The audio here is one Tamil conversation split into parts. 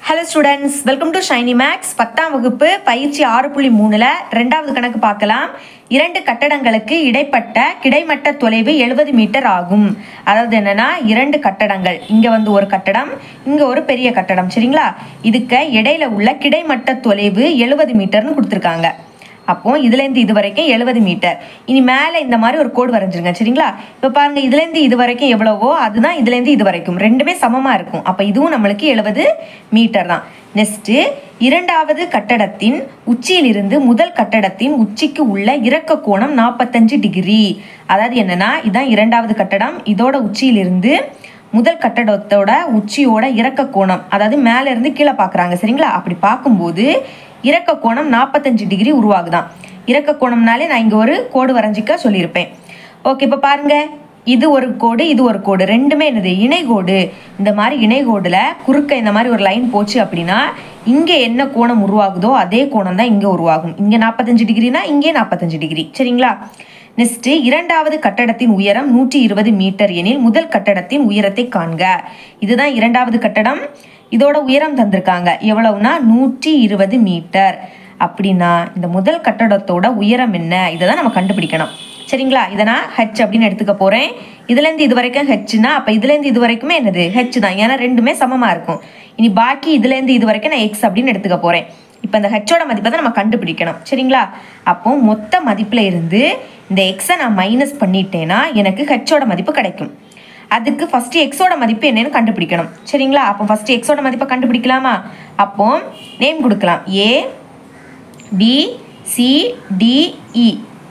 hello students welcome to Shiny Maths பத்தாம் வகுப்பு பயிற்சி ஆறு புள்ளி மூணில் ரெண்டாவது கணக்கு பார்க்கலாம் இரண்டு கட்டடங்களுக்கு இடைப்பட்ட கிடைமட்ட தொலைவு எழுபது மீட்டர் ஆகும் அதாவது என்னன்னா இரண்டு கட்டடங்கள் இங்கே வந்து ஒரு கட்டடம் இங்கே ஒரு பெரிய கட்டடம் சரிங்களா இதுக்கு இடையில உள்ள கிடைமட்ட தொலைவு எழுபது மீட்டர்னு கொடுத்துருக்காங்க அப்போ இதுலேருந்து இது வரைக்கும் எழுபது மீட்டர் இனி மேலே இந்த மாதிரி ஒரு கோடு வரைஞ்சிருங்க சரிங்களா இப்போ பாருங்க இதுலேருந்து இது வரைக்கும் எவ்வளவோ அதுதான் இதுலேருந்து இது வரைக்கும் ரெண்டுமே சமமாக இருக்கும் அப்போ இதுவும் நம்மளுக்கு எழுபது மீட்டர் தான் நெக்ஸ்ட்டு இரண்டாவது கட்டடத்தின் உச்சியிலிருந்து முதல் கட்டடத்தின் உச்சிக்கு உள்ள இறக்க கோணம் நாற்பத்தஞ்சு டிகிரி அதாவது என்னன்னா இதான் இரண்டாவது கட்டடம் இதோட உச்சியிலிருந்து முதல் கட்டடத்தோட உச்சியோட இறக்க கோணம் அதாவது மேலே இருந்து கீழே பார்க்குறாங்க சரிங்களா அப்படி பார்க்கும்போது இறக்க கோணம் நாற்பத்தஞ்சு டிகிரி உருவாகுதான் இறக்க கோணம்னாலே நான் இங்கே ஒரு கோடு வரைஞ்சிக்க சொல்லியிருப்பேன் ஓகே இப்போ பாருங்க இது ஒரு கோடு இது ஒரு கோடு ரெண்டுமே என்னது இணைகோடு இந்த மாதிரி இணைகோடில் குறுக்க இந்த மாதிரி ஒரு லைன் போச்சு அப்படின்னா இங்கே என்ன கோணம் உருவாகுதோ அதே கோணம் தான் இங்கே உருவாகும் இங்கே நாற்பத்தஞ்சு டிகிரினா இங்கே நாற்பத்தஞ்சு டிகிரி சரிங்களா நெக்ஸ்ட் இரண்டாவது கட்டடத்தின் உயரம் நூற்றி இருபது மீட்டர் எனில் முதல் கட்டடத்தின் உயரத்தை காண்க இதுதான் இரண்டாவது கட்டடம் இதோட உயரம் தந்திருக்காங்க எவ்வளவுனா நூற்றி இருபது மீட்டர் அப்படின்னா இந்த முதல் கட்டடத்தோட உயரம் என்ன இதை தான் நம்ம கண்டுபிடிக்கணும் சரிங்களா இதை நான் ஹெச் அப்படின்னு எடுத்துக்க போகிறேன் இதுலேருந்து இது வரைக்கும் ஹெச்னா அப்போ இதுலேருந்து இது வரைக்குமே என்னது ஹெச் தான் ஏன்னா ரெண்டுமே சமமாக இருக்கும் இனி பாக்கி இதுலேருந்து இது வரைக்கும் நான் எக்ஸ் அப்படின்னு எடுத்துக்க போகிறேன் இப்போ இந்த ஹெச்சோட மதிப்பை தான் நம்ம கண்டுபிடிக்கணும் சரிங்களா அப்போ மொத்த மதிப்பில் இருந்து இந்த எக்ஸை நான் மைனஸ் பண்ணிட்டேன்னா எனக்கு ஹெச்சோட மதிப்பு கிடைக்கும் அதுக்கு ஃபஸ்ட்டு எக்ஸோட மதிப்பு என்னன்னு கண்டுபிடிக்கணும் சரிங்களா அப்போ ஃபஸ்ட்டு எக்ஸோட மதிப்பை கண்டுபிடிக்கலாமா அப்போ நேம் கொடுக்கலாம் ஏ பி சி டிஇ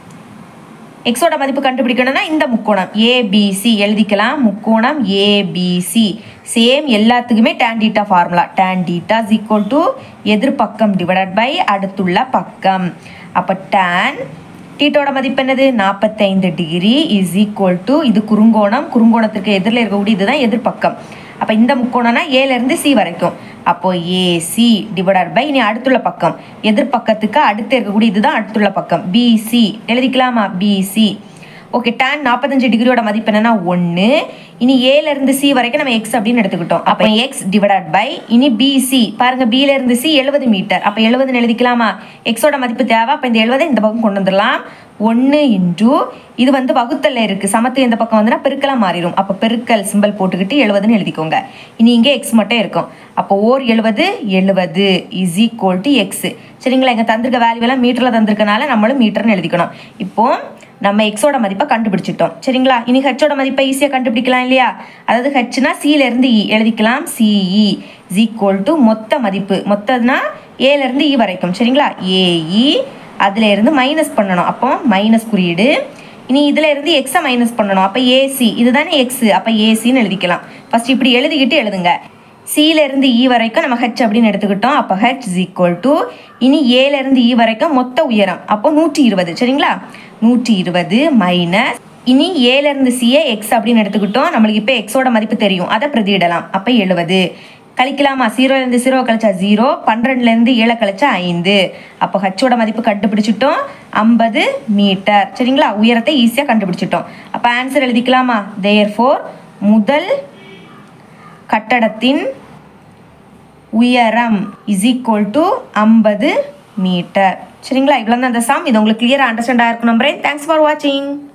எக்ஸோட மதிப்பு கண்டுபிடிக்கணும்னா இந்த முக்கோணம் ஏபிசி எழுதிக்கலாம் முக்கோணம் ஏபிசி சேம் எல்லாத்துக்குமே tan theta formula tan theta is equal to எதிர்பக்கம் டிவைடட் பை அடுத்துள்ள பக்கம் அப்போ tan டீட்டோட மதிப்பு என்னது நாற்பத்தைந்து டிகிரி இஸ் ஈக்குவல் டு இது குறுங்கோணம் குறுங்கோணத்திற்கு எதிரில் இருக்கக்கூடிய இதுதான் எதிர்பக்கம் அப்போ இந்த முக்கோணம்னா ஏலேருந்து சி வரைக்கும் அப்போ ஏசி டிவைடட் பை இனி அடுத்துள்ள பக்கம் எதிர்பக்கத்துக்கு அடுத்து இருக்கக்கூடிய இதுதான் அடுத்துள்ள பக்கம் பிசி எழுதிக்கலாமா பிசி ஓகே tan நாற்பத்தஞ்சு டிகிரியோட மதிப்பு என்னன்னா ஒன்று இனி ஏல இருந்து சி வரைக்கும் நம்ம எக்ஸ் அப்படின்னு எடுத்துக்கிட்டோம் அப்போ எக்ஸ் டிவைடட் பை இனி பிசி பாருங்க பில இருந்து சி எழுபது மீட்டர் அப்போ எழுபதுன்னு எழுதிக்கலாமா எக்ஸோட மதிப்பு தேவை அப்போ இந்த எழுபதை இந்த பக்கம் கொண்டு வந்துடலாம் ஒன்று இன்டு இது வந்து வகுத்தல்ல இருக்குது சமத்து இந்த பக்கம் வந்துன்னா பெருக்கலாக மாறிடும் அப்போ பெருக்கல் சிம்பல் போட்டுக்கிட்டு எழுபதுன்னு எழுதிக்கோங்க இனி இங்கே எக்ஸ் மட்டும் இருக்கும் அப்போ ஓர் எழுபது எழுபது இஸ் ஈக்குவல் டு எக்ஸ் சரிங்களா இங்கே தந்திருக்க வேல்யூ எல்லாம் மீட்டரில் தந்திருக்கனால நம்மளும் மீட்டர்னு எழுதிக்கணும் இப்போ நம்ம எக்ஸோட மதிப்பை கண்டுபிடிச்சிட்டோம் சரிங்களா இனி ஹெச்சோட மதிப்பை ஈஸியாக கண்டுபிடிக்கலாம் இல்லையா அதாவது ஹெச்னா சியிலேருந்து இ எழுதிக்கலாம் சிஇ இஸ் ஈக்குவல் டு மொத்த மதிப்பு மொத்தம்னா ஏலேருந்து இ வரைக்கும் சரிங்களா ஏஇ அதில் இருந்து மைனஸ் பண்ணணும் அப்போ மைனஸ் குறியீடு இனி இதில் இருந்து எக்ஸை மைனஸ் பண்ணணும் அப்போ ஏசி இதுதானே எக்ஸ் அப்போ ஏசின்னு எழுதிக்கலாம் ஃபர்ஸ்ட் இப்படி எழுதிக்கிட்டு எழுதுங்க சியில இருந்து இ வரைக்கும் நம்ம ஹெச் அப்படின்னு எடுத்துக்கிட்டோம் அப்போ ஹெச் இஸ் ஈக்குவல் டு இனி ஏல இருந்து இ வரைக்கும் மொத்த உயரம் அப்போ நூற்றி இருபது சரிங்களா நூற்றி இருபது மைனஸ் இனி ஏல இருந்து சிஏ எக்ஸ் அப்படின்னு எடுத்துக்கிட்டோம் நம்மளுக்கு இப்போ எக்ஸோட மதிப்பு தெரியும் அதை பிரதியிடலாம் அப்போ எழுபது கழிக்கலாமா ஜீரோலேருந்து ஜீரோ கழிச்சா ஜீரோ பன்னிரெண்டுலேருந்து ஏழை கழிச்சா ஐந்து அப்போ ஹச்சோட மதிப்பு கண்டுபிடிச்சிட்டோம் ஐம்பது மீட்டர் சரிங்களா உயரத்தை ஈஸியாக கண்டுபிடிச்சிட்டோம் அப்போ ஆன்சர் எழுதிக்கலாமா தேர் ஃபோர் முதல் கட்டடத்தின் உயரம் இஸ் ஈக்குவல் டு ஐம்பது மீட்டர் சரிங்களா இவ்வளோ தான் அந்த சாம் இது உங்களுக்கு கிளியராக அண்டர்ஸ்டாண்ட் ஆயிருக்கும் நம்புறேன் தேங்க்ஸ் ஃபார் வாட்சிங்